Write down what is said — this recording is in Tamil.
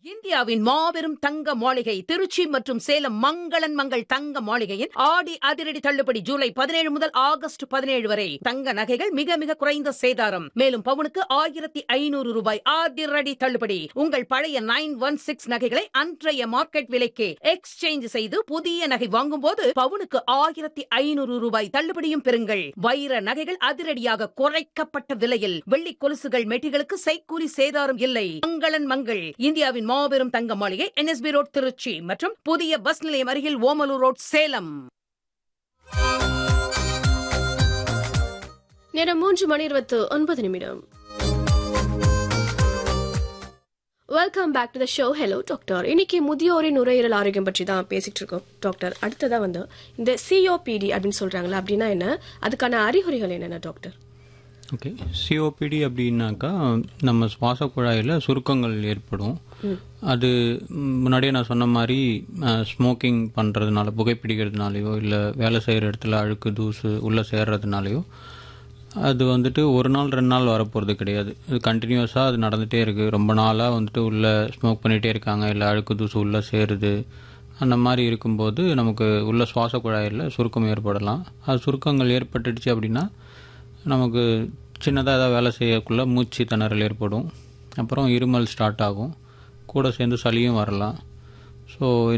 இந்தியாவின் மாபெரும் தங்க மாளிகை திருச்சி மற்றும் சேலம் மங்களன் மங்கள் தங்க மாளிகையின் ஆடி அதிரடி தள்ளுபடி ஜூலை பதினேழு முதல் ஆகஸ்ட் பதினேழு வரை தங்க நகைகள் மிக மிக குறைந்த சேதாரம் மேலும் பவுனுக்கு ஆயிரத்தி ஐநூறு ரூபாய் அதிரடி தள்ளுபடி உங்கள் பழைய நைன் ஒன் சிக்ஸ் நகைகளை அன்றைய மார்க்கெட் விலைக்கு எக்ஸ்சேஞ்ச் செய்து புதிய நகை வாங்கும்போது பவுனுக்கு ஆயிரத்தி ஐநூறு ரூபாய் தள்ளுபடியும் பெறுங்கள் வைர நகைகள் அதிரடியாக குறைக்கப்பட்ட விலையில் வெள்ளி கொலுசுகள் மெட்டிகளுக்கு செய்கூலி சேதாரம் இல்லை மங்களன் மங்கள் இந்தியாவின் மாபெரும் தங்க மாளிகை என்எஸ்பி ரோட் திருச்சி மற்றும் புதிய பஸ் நிலையம் அருகில் ஓமலூர் ரோட் சேலம் நேரம் மூன்று மணி இருபத்து ஒன்பது நிமிடம் welcome back to the show hello doctor இன்னைக்கு முதியோரின் நுரையீரல் ஆரோக்கியம் பற்றி தான் பேசிட்டு இருக்கோம் டாக்டர் அடுத்ததா வந்து இந்த சிஓபிடி அப்படின்னு சொல்றாங்களா அப்படின்னா என்ன அதுக்கான அறிகுறிகள் என்னென்ன டாக்டர் ஓகே சிஓபிடி அப்படின்னாக்கா நம்ம சுவாச குழாயில் சுருக்கங்கள் ஏற்படும் அது ம், முன்னாடியே நான் சொன்ன மாதிரி ஸ்மோக்கிங் பண்ணுறதுனால புகைப்பிடிக்கிறதுனாலையோ இல்லை வேலை செய்கிற இடத்துல அழுக்கு தூசு உள்ளே சேர்றதுனாலையோ அது வந்துட்டு ஒரு நாள் ரெண்டு நாள் வரப்போகிறது கிடையாது இது கண்டினியூஸாக அது நடந்துகிட்டே இருக்குது ரொம்ப நாளாக வந்துட்டு உள்ளே ஸ்மோக் பண்ணிகிட்டே இருக்காங்க இல்லை அழுக்கு தூசு உள்ளே சேருது அந்த மாதிரி இருக்கும்போது நமக்கு உள்ள சுவாச குழாயில் சுருக்கம் ஏற்படலாம் அது சுருக்கங்கள் ஏற்பட்டுடுச்சு அப்படின்னா நமக்கு சின்னதாக ஏதாவது வேலை செய்யக்குள்ள மூச்சு திணறல் ஏற்படும் அப்புறம் இருமல் ஸ்டார்ட் ஆகும் கூட சேர்ந்து சளியும் வரலாம் ஸோ